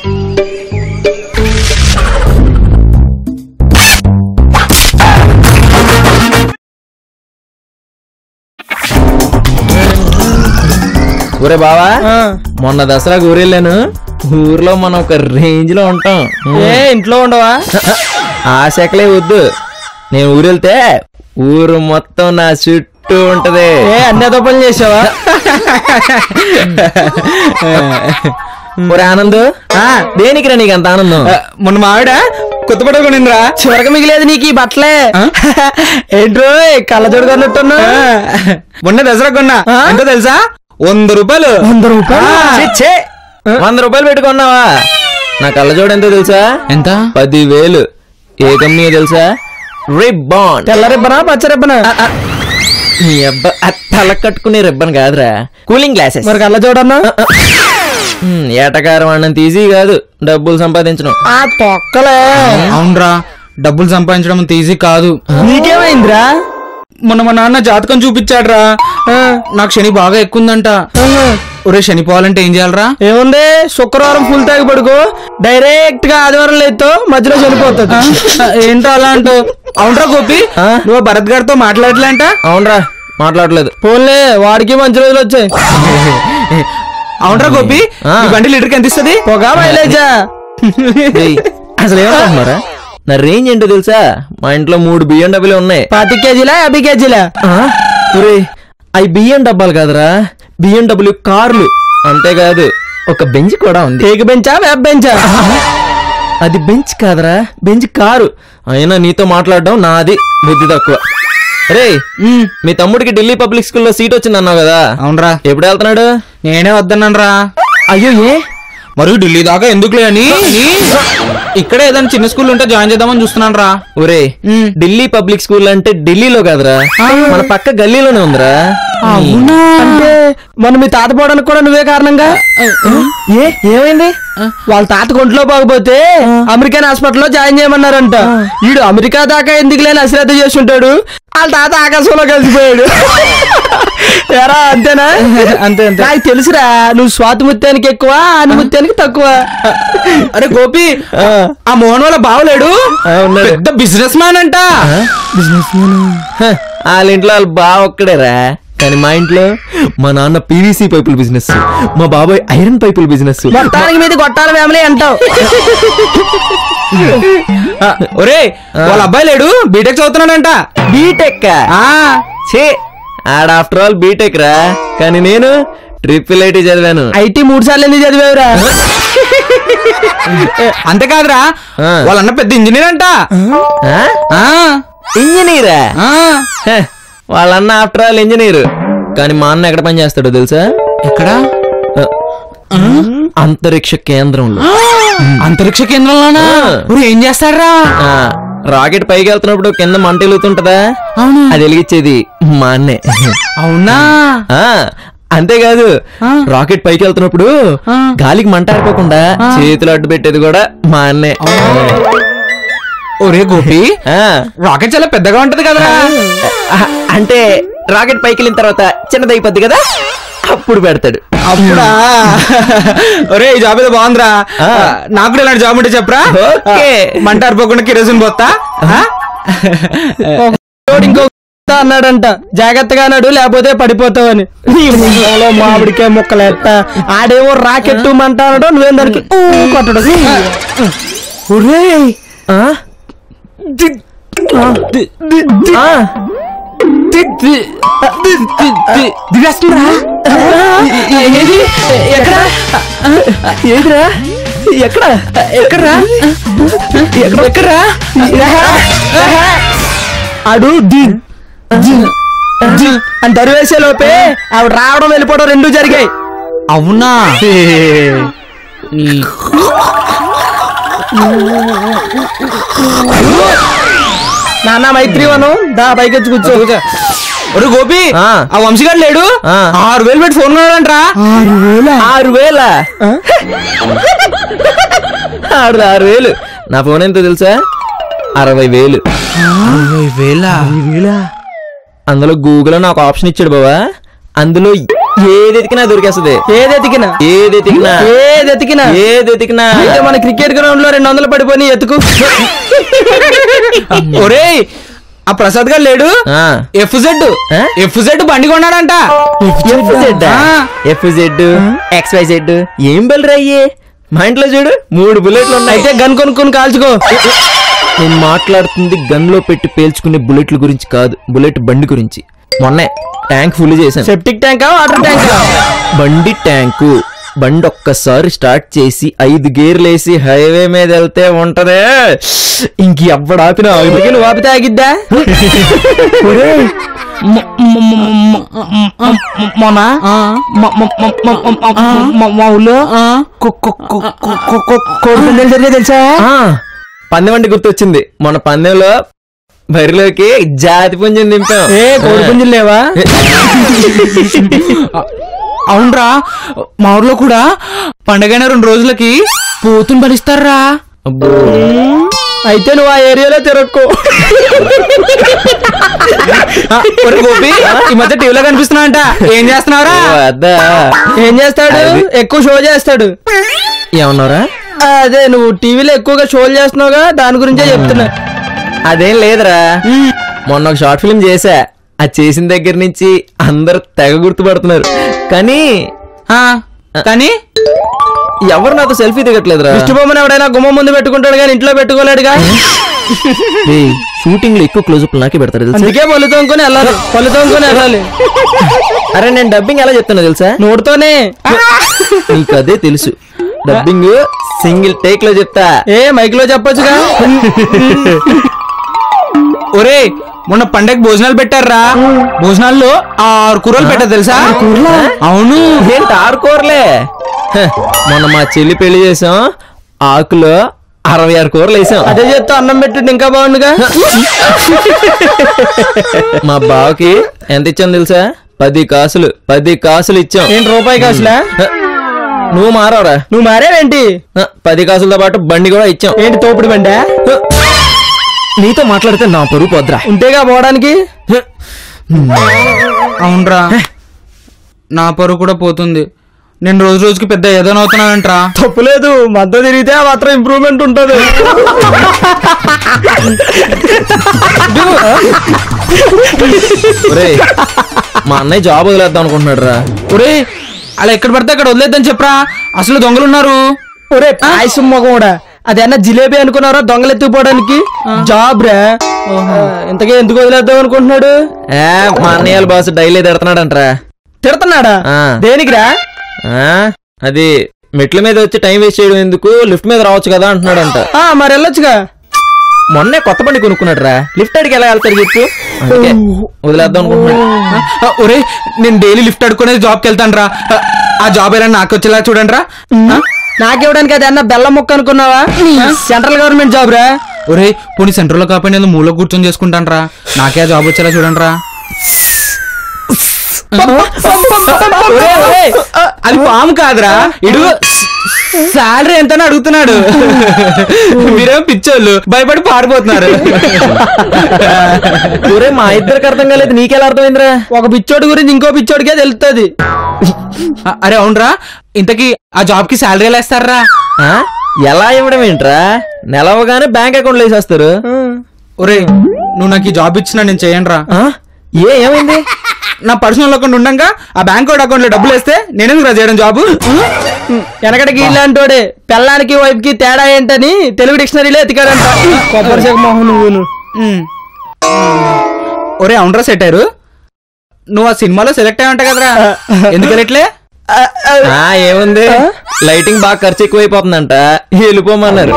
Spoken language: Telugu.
ఒరే బావా మొన్న దసరాకు ఊరెళ్ళాను ఊర్లో మనం ఒక రేంజ్ లో ఉంటాం ఏ ఇంట్లో ఉండవా ఆ శాఖలే వద్దు నేను ఊరెళ్తే ఊరు మొత్తం నా చుట్టూ ఉంటది ఏ అన్ని ఏదో పని చేసావా ఒరే ఆనంద్ దేనికిరా నీకు అంత ఆనందం మొన్న మావిడ కొత్త బట్టలు కొనిందిరా చివరికి మిగిలేదు నీకు ఈ బట్టలే ఏంట్రో కళ్ళజోడు కొన్నట్టున్నా మొన్న దసరా కొన్నా ఎంతో తెలుసా వంద రూపాయలు వంద ఛీ, ఛీ. వంద రూపాయలు పెట్టుకున్నావా నా కళ్ళజోడు ఎంతో తెలుసా ఎంత పదివేలు ఏ కంపెనీ తెలుసా రిబ్బాన్ తెల్ల రిబ్బనా పచ్చ రిబ్బనా నీ అబ్బా ఆ తల కట్టుకునే రిబ్బన్ కాదురా కూలింగ్ గ్లాసెస్ మరి కళ్ళజోడన్నా ఏటకారం అన్నం తీసి కాదు డబ్బులు సంపాదించడం ఆ తొక్కలే అవునరా డబ్బులు సంపాదించడం అంత ఈజీ కాదు నీకేమైందిరా మొన్న మా నాన్న జాతకం చూపించాడ్రా నాకు శని బాగా ఎక్కుందంట ఒరే శని పోవాలంటే ఏం చేయాలరా ఏముంది శుక్రవారం ఫుల్ తాగి పడుకో డైరెక్ట్ గా ఆదివారం లేతో మధ్యలో చనిపోతుంది ఏంటో అలా అంటూ అవునరా గోపి ఆ? నువ్వు భరత్ గారితో మాట్లాడలేంట అవునరా మాట్లాడలేదు పోన్లే వాడికి మంచి రోజులు వచ్చాయి అవునరా గోపి ఆ. ఈ బండి లీటర్కి ఎంత ఇస్తుంది పొగ మైలేజా ఏయ్, అసలు ఏమనుకుంటున్నారా నా రేంజ్ ఏంటో తెలుసా మా ఇంట్లో మూడు బియ్యం డబ్బులు ఉన్నాయి పాతి కేజీలా యాభై కేజీలా ఒరే అవి బియ్యం డబ్బాలు కాదురా బియ్యం డబ్బులు కార్లు అంతేకాదు ఒక బెంచ్ కూడా ఉంది కేక్ బెంచా వెబ్ బెంచా అది బెంచ్ కాదురా బెంచ్ కారు అయినా నీతో మాట్లాడడం నాది బుద్ధి తక్కువ రే మీ తమ్ముడికి ఢిల్లీ పబ్లిక్ స్కూల్లో సీట్ వచ్చింది అన్నావు కదా అవునరా ఎప్పుడు వెళ్తున్నాడు నేనే వద్దన్నానరా అయ్యో ఏ మరి ఢిల్లీ దాకా ఎందుకులే అని ఇక్కడ ఏదైనా చిన్న స్కూల్ ఉంటే జాయిన్ చేద్దామని చూస్తున్నాను రా ఒరే మ్. ఢిల్లీ పబ్లిక్ స్కూల్ అంటే ఢిల్లీలో కాదురా మన పక్క గల్లీలోనే ఉందిరా అంటే మొన్న మీ తాత పోవడానికి కూడా నువ్వే కారణంగా ఏ ఏమైంది వాళ్ళ తాత ఒంట్లో బాగపోతే అమెరికన్ హాస్పిటల్లో జాయిన్ చేయమన్నారంట వీడు అమెరికా దాకా ఎందుకు లేని అశ్రద్ధ చేస్తుంటాడు వాళ్ళ తాత ఆకాశంలో కలిసిపోయాడు ఎరా అంతేనా అంతే, అంతే. నాకు తెలుసురా నువ్వు స్వాతి ముత్యానికి ఎక్కువ అనుముత్యానికి తక్కువ అరే గోపి ఆ మోహన్ వాళ్ళ బావలేడు ఆ, ఉన్నాడు. పెద్ద బిజినెస్ మ్యాన్ అంట హ, వాళ్ళ ఇంట్లో వాళ్ళు బాగా ఒక్కడేరా కానీ మా ఇంట్లో మా నాన్న పీవీసీ పైపుల బిజినెస్ మా బాబాయ్ ఐరన్ పైపుల బిజినెస్ మొత్తానికి మీది గొట్టాల ఫ్యామిలీ అంటావు ఆ, ఒరే వాళ్ళ అబ్బాయి లేడు బీటెక్ చదువుతున్నాడంట బీటెక్ ఆ ఛే ఆడ ఆఫ్టర్ ఆల్ బీటెక్ రా కానీ నేను ట్రిపుల్ ఐటీ చదివాను ఐటీ మూడు సార్లు ఎందుకు చదివావురా అంతేకాదురా ఆ. వాళ్ళ అన్న పెద్ద ఇంజనీర్ అంట ఆ? ఆ ఇంజనీరా ఆ హ, వాళ్ళన్న ఆఫ్టర్ ఆల్ ఇంజనీర్ కానీ మా అన్న ఎక్కడ పని చేస్తాడో తెలుసా ఎక్కడ ఆ, అంతరిక్ష కేంద్రంలో అంతరిక్ష కేంద్రంలోనా ఆ. ఒరే, ఏం చేస్తాడ్రా ఆ, రాకెట్ పైకి వెళ్తున్నప్పుడు కింద మంట వెలుగుతుంటదా అవును అది వెలిగించేది మా అన్నే అవునా ఆ అంతేకాదు ఆ. రాకెట్ పైకి వెళ్తున్నప్పుడు ఆ. గాలికి మంట ఆరిపోకుండా చేతులు అడ్డు పెట్టేది కూడా మా అన్నే ఒరే గోపి ఆ. రాకెట్ చాలా పెద్దగా ఉంటది కదరా ఆ, అంటే రాకెట్ పైకి వెళ్ళిన తర్వాత చిన్నదైపోద్ది కదా అప్పుడు పెడతాడు అప్పుడా ఒరే ఈ జాబ్ ఏదో బాగుందిరా ఆ. నాకు కూడా ఇలాంటి జాబ్ ఉంటే చెప్పరా ఓకే. మంట ఆరిపోకుండా కిరోసిన్ పోతా ఆ? వాడు ఇంకో అన్నాడంట జాగ్రత్తగా అన్నాడు లేకపోతే పడిపోతావని నీ ముఖంలో మామిడికాయ ముక్కలేట ఆడేమో రాకెట్టు మంట అనడం నువ్వేం దానికి ఊ కొట్టడం ఒరేయ్. ఆ? ఆ. దిగేస్తుందిరా ఏది ఎక్కడ ఏదిరా ఎక్కడ ఎక్కడరా ఎక్కడ ఎక్కడరా అడు ది ది ది అని దరివేసే లోపే ఆవిడ రావడం వెళ్ళిపోవడం రెండు జరిగాయి అవునా నాన్న మైత్రి వను దా పైకి వచ్చి కూర్చో ఒరే గోపి ఆ. ఆ వంశీగాడు లేడు ఆ. ఆరు వేలు పెట్టి ఫోన్ కొన్నాడంట్రా ఆరు వేల ఆరు ఆరు వేలు నా ఫోన్ ఎంతో తెలుసా అరవై వేలు వేల అందులో గూగుల్ నాకు ఆప్షన్ ఇచ్చాడు బావా అందులో ఏది ఎతికినా దొరికేస్తుంది ఏది ఎతికినా ఏది ఎతికినా ఏది ఎతికినా ఏది ఎతికినా అయితే మన క్రికెట్ గ్రౌండ్ లో రెండు వందలు పడిపోయి ఎతుకు ఒరేయ్ ఆ ప్రసాద్ గారు లేడు ఆ. ఎఫ్ జెడ్ ఆ? ఎఫ్ జెడ్ బండి కొన్నాడంట ఎఫ్జెడ్ ఆ. ఎఫ్జెడ్ ఎక్స్వైజెడ్ ఏం బెల్ అయ్యే మా ఇంట్లో చూడు మూడు బుల్లెట్లు ఉన్నాయి అయితే గన్ కొనుక్కొని కాల్చుకో నేను మాట్లాడుతుంది గన్ లో పెట్టి పేల్చుకునే బుల్లెట్ల గురించి కాదు బుల్లెట్ బండి గురించి మొన్నే ట్యాంక్ ఫుల్ చేశాను సెప్టిక్ ట్యాంకా వాటర్ ట్యాంకా బండి ట్యాంకు బండి ఒక్కసారి స్టార్ట్ చేసి ఐదు గేర్లు వేసి హైవే మీద వెళ్తే ఉంటదే ఇంక ఎవ్వడాపిన అందుకే నువ్వు ఆపితే ఆగిద్దా మొన్న మా ఊళ్ళో కోడి పందాలు జరిగే తెలుసా పందెం వంటి గుర్తొచ్చింది మన పందెంలో బరిలోకి జాతి పుంజం దింపాం ఏ కోడి పుంజులు లేవా అవునరా మా ఊర్లో కూడా పండగైన రెండు రోజులకి పోతుని బలిస్తారా అబ్బో. అయితే నువ్వు ఆ ఏరియాలో తిరక్కు ఒరే గోపి ఈ మధ్య టీవీలో కనిపిస్తున్నా అంట ఏం చేస్తున్నావురా ఓ, అద్దా ఏం చేస్తాడు అది. ఎక్కువ షో చేస్తాడు ఏమన్నారా ఆ, అదే నువ్వు టీవీలో ఎక్కువగా షోలు చేస్తున్నావుగా దాని గురించే చెప్తున్నా అదేం లేదురా మొన్న ఒక షార్ట్ ఫిల్మ్ చేశా అది చేసిన దగ్గర నుంచి అందరు తెగ గుర్తుపడుతున్నారు కానీ ఆ, కానీ ఎవరు నాతో సెల్ఫీ దిగట్లేదురా దిష్టి బొమ్మను ఎవడైనా గుమ్మ ముందు పెట్టుకుంటాడు కానీ ఇంట్లో పెట్టుకోలేడుగా షూటింగ్ లో ఎక్కువ క్లోజప్ నాకే పెడతారు తెలుసా అందుకే పళ్ళు తోముకొని వెళ్ళాలి పళ్ళు తోముకొని వెళ్ళాలి అరే నేను డబ్బింగ్ ఎలా చెప్తున్నా తెలుసా నోటితోనే నీకు అదే తెలుసు డబ్బింగ్ సింగిల్ టేక్ లో చెప్తా ఏ మైక్ లో చెప్పొచ్చుగా ఒరే మొన్న పండగ భోజనాలు పెట్టారా భోజనాల్లో ఆరు కూరలు పెట్టారు తెలుసా అవును ఏంటి ఆరుకోరలే హ, మొన్న మా చెల్లి పెళ్లి చేసాం ఆకులో అరవై ఆరు కూరలు వేసాం అదే చెప్తా అన్నం పెట్టి ఇంకా బాగుండుగా మా బావకి ఎంత ఇచ్చాం తెలుసా పది కాసులు పది కాసులు ఇచ్చాం ఏంటి రూపాయి కాసులా హ, నువ్వు మారవరా నువ్వు మారేవేంటి హ, పది కాసులతో పాటు బండి కూడా ఇచ్చాం ఏంటి తోపుడు బండా హ, నీతో మాట్లాడితే నా పరువు పోద్రా ఉంటేగా పోవడానికి హ, అవునరా నా పరువు కూడా పోతుంది నేను రోజు రోజుకి పెద్ద ఏదైనా అవుతున్నానంట్రా తప్పులేదు మధ్య తిరిగితే ఆ మాత్రం ఇంప్రూవ్మెంట్ ఉంటుంది ఒరేయ్, మా అన్నయ్య జాబ్ వదిలేద్దాం అనుకుంటున్నాడు రా ఒరే అలా ఎక్కడ పడితే అక్కడ వదిలేద్దని చెప్పరా అసలు దొంగలు ఉన్నారు ఒరే పాయసం మొగం కూడా అదన్నా జిలేబీ అనుకున్నారా దొంగలు ఎత్తుకుపోవడానికి జాబ్ రా ఆ, ఇంతకీ ఎందుకు వదిలేద్దాం అనుకుంటున్నాడు ఏ మా అన్నయ్య వాళ్ళ బాస్ డైలీ తిడుతున్నాడంట్రా తిడుతున్నాడా ఆ. దేనికిరా ఆ, అది మెట్ల మీద వచ్చి టైం వేస్ట్ చేయడం ఎందుకు లిఫ్ట్ మీద రావచ్చు కదా అంటున్నాడంట ఆ, మరి వెళ్ళొచ్చుగా మొన్నే కొత్త బండి కొనుక్కున్నాడు రా లిఫ్ట్ అడిగి ఎలా వెళ్తాడు చెప్పు అందుకే వదిలేద్దాం అనుకుంటున్నాడు ఆ, ఒరే నేను డైలీ లిఫ్ట్ అడుకునేది జాబ్కి వెళ్తాను రా ఆ జాబ్ ఎలా నాకు వచ్చేలా చూడండి రా నాకివ్వడానికి అది అన్న బెల్లం ముక్క అనుకున్నావా సెంట్రల్ గవర్నమెంట్ జాబ్ రా ఒరే పోనీ సెంటర్లో కాకపోయినా నేను మూల కూర్చొని చేసుకుంటాను రా నాకే ఆ జాబ్ వచ్చేలా చూడండి రా ఒరే, ఒరే, అది పాము కాదురా ఇడు శాలరీ ఎంత అడుగుతున్నాడు మీరేం పిచ్చోళ్ళు భయపడి పారిపోతున్నారు ఒరే మా ఇద్దరికి అర్థం కాలేదు నీకెలా అర్థమైందిరా ఒక పిచ్చోడి గురించి ఇంకో పిచ్చోడికే తెలుస్తుంది అ- అరే అవునరా ఇంతకీ ఆ జాబ్ కి శాలరీ ఎలా ఇస్తారా ఆ? ఎలా ఇవ్వడం ఏంట్రా నెలవగానే బ్యాంక్ అకౌంట్ లో వేసేస్తారు ఒరే నువ్వు నాకు ఈ జాబ్ ఇచ్చినా నేను చేయండి రా ఆ? ఏ ఏమైంది నా పర్సనల్ అకౌంట్ ఉండగా ఆ బ్యాంక్ అకౌంట్ లో డబ్బులు వేస్తే నేనెందుకు రా చేయడం జాబు వెనకటికి ఇలాంటోడే పెళ్ళానికి వైఫ్ కి తేడా ఏంటని తెలుగు డిక్షనరీలో ఎతికాడంట కొబ్బరి శేఖ మోహన్ నువ్వును ఉమ్. ఒరే అవునరా సెట్ అయ్యారు నువ్వు ఆ సినిమాలో సెలెక్ట్ అయ్యి ఉంటా కదరా ఎందుకు వెళ్ళట్లే ఆ ఏముంది లైటింగ్ బాగా ఖర్చు ఎక్కువైపోతుందంట వెళ్ళిపోమన్నారు